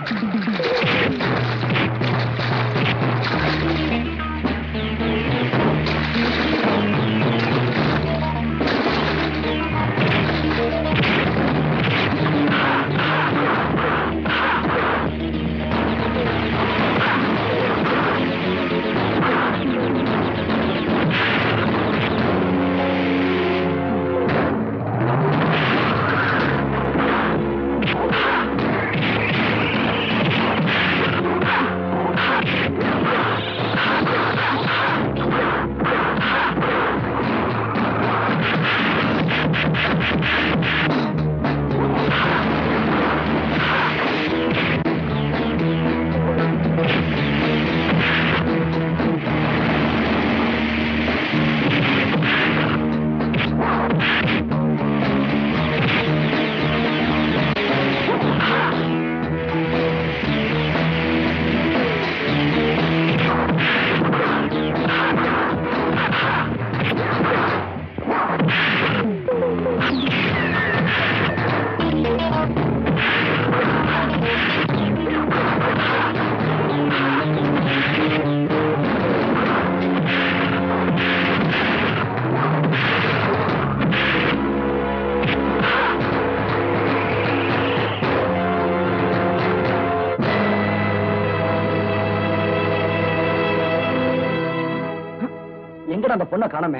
எங்கடா அந்த பொண்ணை காணமே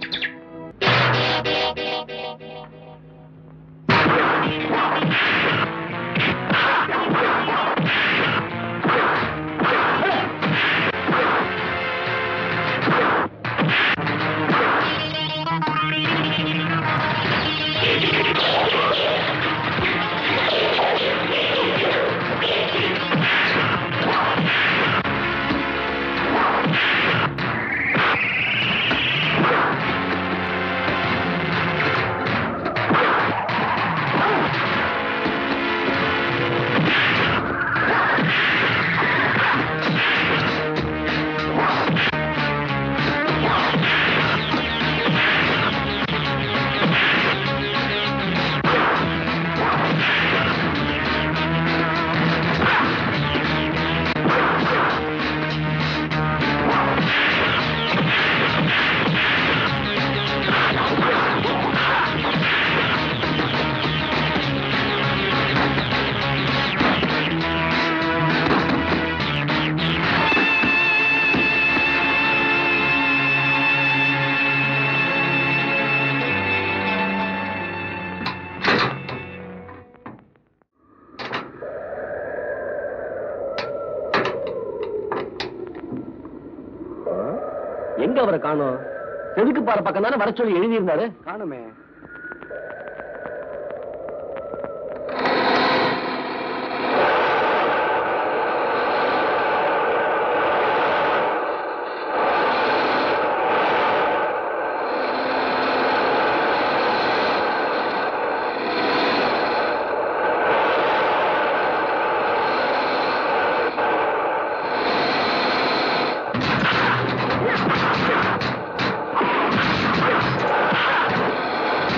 எங்க அவரை காணோம் செதுக்கு பாறை பக்கம் தானே வர சொல்லி எழுதியிருந்தாரு காணுமே ஆ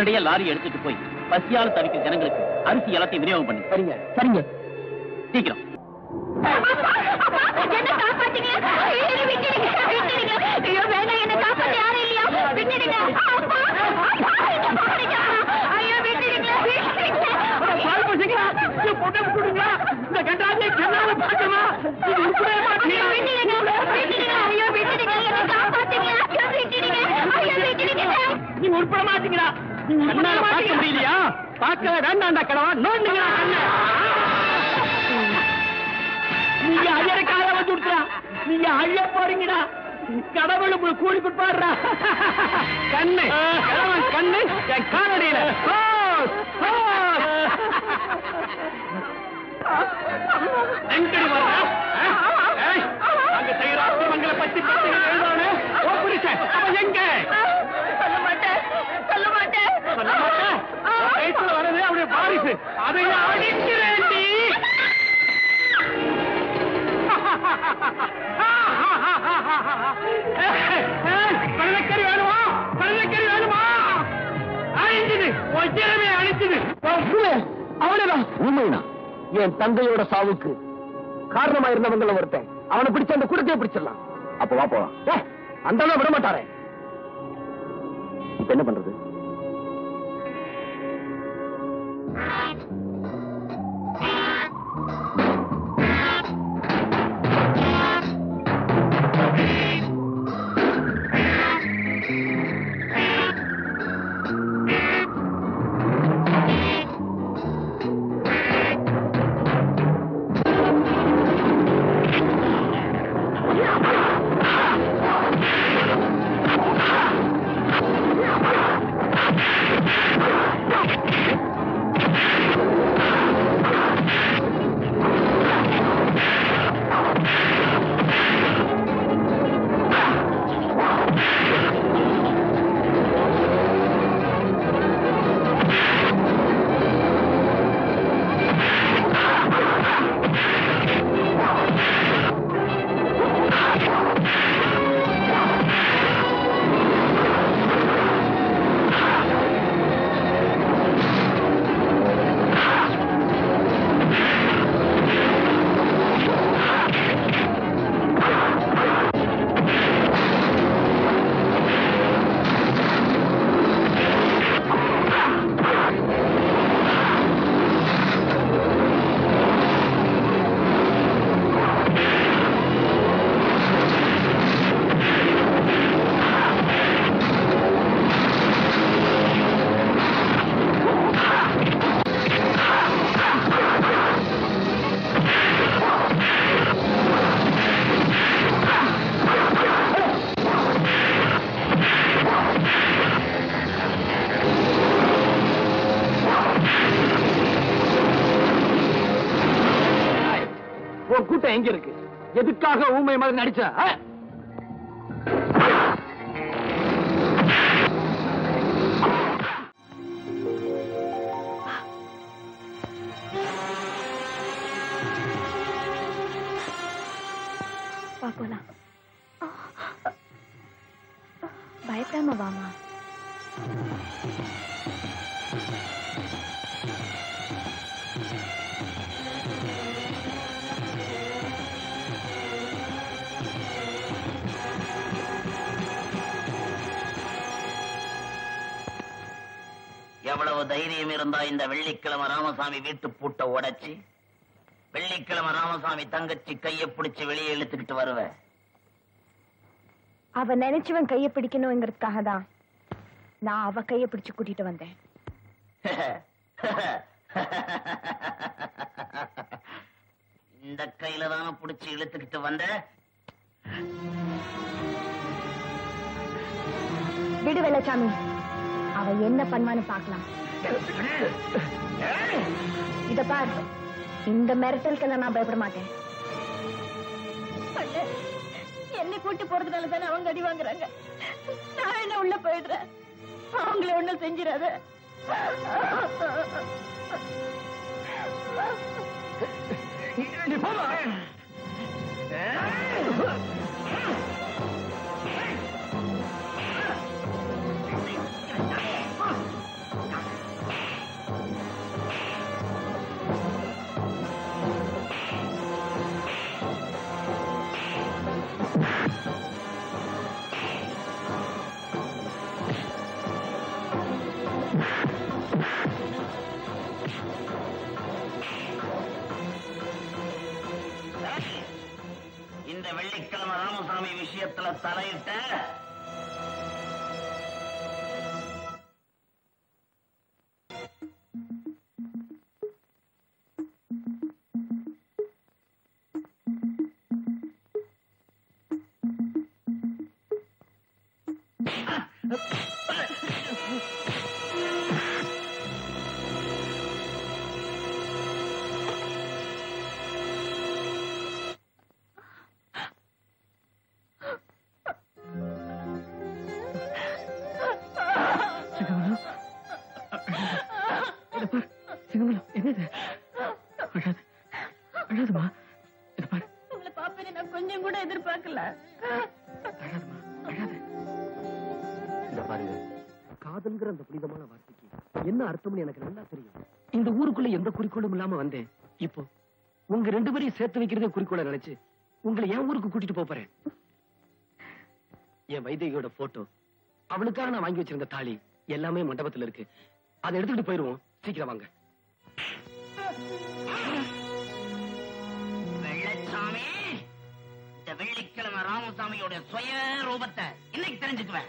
உடனடியா லாரி எடுத்துட்டு போய் பசியால தவிக்கிற ஜனங்களுக்கு அரிசி எல்லாத்தையும் விநியோகம் பண்ணு சரிங்க சரிங்க சீக்கிரம் என்ன காப்பாத்தீங்க என்னை விட்டுடுங்க விட்டுடுங்க ஐயோ வேண்டாம் என்ன காப்பாத்த யாரும் இல்லையா விட்டுடுங்க அப்பா, அப்பா, என்ன பாருங்க. ஐயோ விட்டுடுங்க விட்டுடுங்க பால் பசிங்களா இந்த பொண்ணை விட்டுடுங்க இந்த கண்டாஜை கண்ணால பாக்கமா இது உருப்படவே ஐயோ மாட்டீங்க விட்டுடுங்க விட்டுடுங்க ஐயோ விட்டுடுங்க என்ன காப்பாத்துங்க ஐயோ விட்டுடுங்க ஐயோ விட்டுடுங்க நீ உருப்பட மாட்டீங்களா நீ உருப்பட பார்க்க முடியலையா பார்க்க வேண்டாம்டா கடவா நோண்டுங்களா கண்ணை நீங்க ஐயருக்காக வந்து விட்டுறா நீங்க ஐய போறீங்கடா கடவுள் உங்களுக்கு கூலி கொடுப்பாடுறா கண்ணு கடவுள் கண்ணு என் காலடியில ஹோஸ், ஹோஸ். எங்கடி வர்ற? ஆ? ஏய், அங்க செய்யற அக்கிரமங்களை பத்தி பத்தி எழுதானே ஓ புருஷன் அவன் எங்க சொல்ல மாட்டேன் சொல்ல மாட்டேன் சொல்ல மாட்டேன் உன் வயித்துல வர்றது அவருடைய வாரிசு அதை அடிக்கிறேன்டி கடலக்கறி வேணுமா கடலக்கறி வேணுமா அழிஞ்சது வஜ்ரமே அழிஞ்சது அவனதான் உண்மைதான் என் தந்தையோட சாவுக்கு காரணமா இருந்தவங்கள ஒருத்தன் அவனை பிடிச்ச அந்த குடத்தையே பிடிச்சிடலாம் அப்ப வா போலாம் அந்த விட மாட்டாரே இப்ப என்ன பண்றது உன் கூட்டம் எங்க இருக்கு எதுக்காக ஊமை மாதிரி நடிச்ச ஆ? வா போலாம் பயப்படாம வாமா எவ்வளவு தைரியம் இருந்தா இந்த வெள்ளிக்கிழமை ராமசாமி வீட்டு பூட்டை உடைச்சு வெள்ளிக்கிழமை ராமசாமி தங்கச்சி கைய பிடிச்சு வெளியே இழுத்துக்கிட்டு வருவ அவ நினைச்சவன் கைய பிடிக்கணுங்கிறதுக்காக தான் நான் அவ கைய பிடிச்சு கூட்டிட்டு வந்தேன் இந்த கையில தானே பிடிச்சு இழுத்துக்கிட்டு வந்த விடு வெள்ளச்சாமி அவ என்ன பண்ணுவான்னு பார்க்கலாம் இத பார் இந்த மிரட்டலுக்கெல்லாம் நான் பயப்பட மாட்டேன் என்னை கூட்டி போறதுனால தானே அவங்க அடி வாங்குறாங்க நான் என்ன உள்ள போயிடுறேன் அவங்கள ஒண்ணும் செஞ்சிடாத நீ போமா விஷயத்துல தலையிட்ட சிங்கமலம் என்னது அழாது அழாதுமா இத பாரு உங்களை பாப்பேன்னு நான் கொஞ்சம் கூட எதிர்பார்க்கல அழாதுமா அழாது இத பாருங்க காதல்ங்கிற அந்த புனிதமான வார்த்தைக்கு என்ன அர்த்தம்னு எனக்கு நல்லா தெரியும் இந்த ஊருக்குள்ள எந்த குறிக்கோளும் இல்லாம வந்தேன் இப்போ உங்க ரெண்டு பேரையும் சேர்த்து வைக்கிறதே குறிக்கோளை நினைச்சு உங்களை என் ஊருக்கு கூட்டிட்டு போப் போறேன் என் வைதேகியோட போட்டோ அவளுக்காக நான் வாங்கி வச்சிருந்த தாலி எல்லாமே மண்டபத்துல இருக்கு அதை எடுத்துக்கிட்டு போயிருவோம் சீக்கிரம் வாங்க வெள்ளச்சாமி இந்த வெள்ளிக்கிழமை ராமசாமியோட சுய ரூபத்தை இன்னைக்கு தெரிஞ்சுக்குவேன்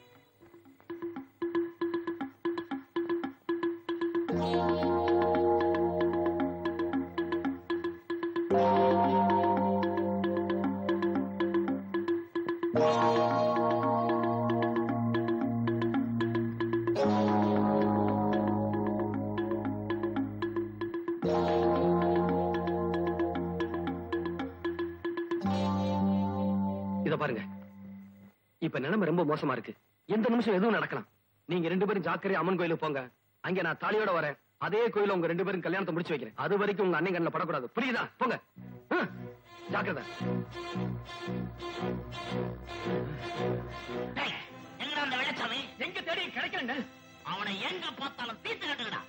இத பாருங்க இப்ப நிலைமை ரொம்ப மோசமா இருக்கு எந்த நிமிஷம் எதுவும் நடக்கலாம் நீங்க ரெண்டு பேரும் ஜாக்கிரதை அம்மன் கோயிலுக்கு போங்க அங்க நான் தாலியோட வரேன் அதே கோயில உங்க ரெண்டு பேரும் கல்யாணத்தை முடிச்சு வைக்கிறேன் அது வரைக்கும் உங்க அண்ணன் கண்ணில் படக்கூடாது புரியுதா போங்க ஆ, ஜாக்கிரதை டேய், எங்கடா அந்த வெள்ளச்சாமி எங்க தேடி கிடைக்கலங்க அவனை எங்க பார்த்தாலும் தீர்த்து கட்டுங்கடா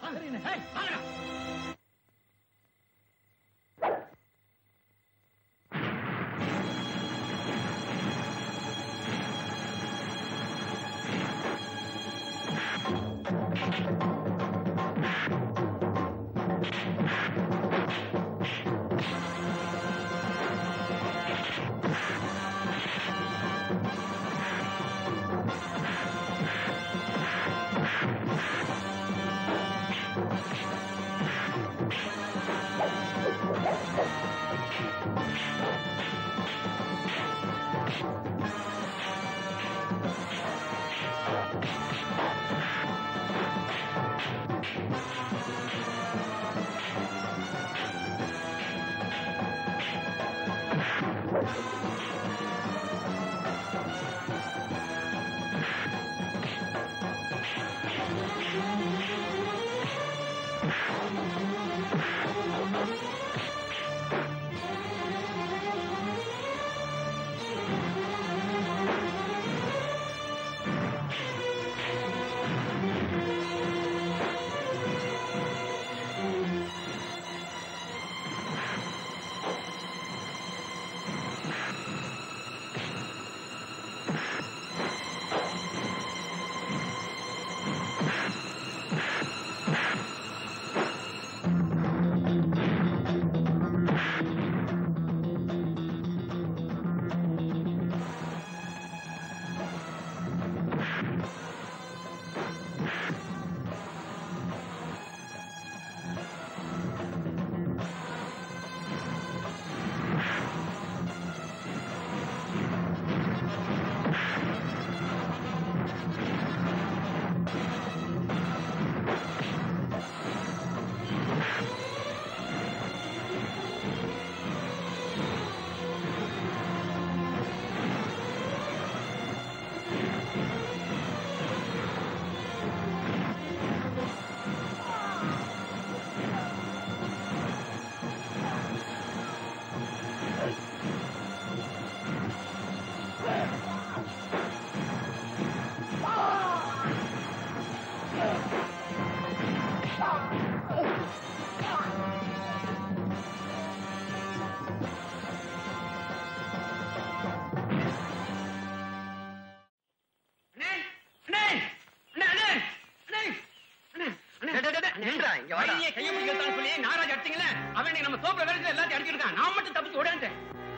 கையை பிடிக்கிறதான்னு சொல்லி நாராஜ் அடிச்சீங்களே அவன் இன்னைக்கு நம்ம சோப்பு வேலைக்கு எல்லாத்தையும் அடிச்சிருக்கான் நான் மட்டும் தப்பிச்சு ஓடாண்டேன்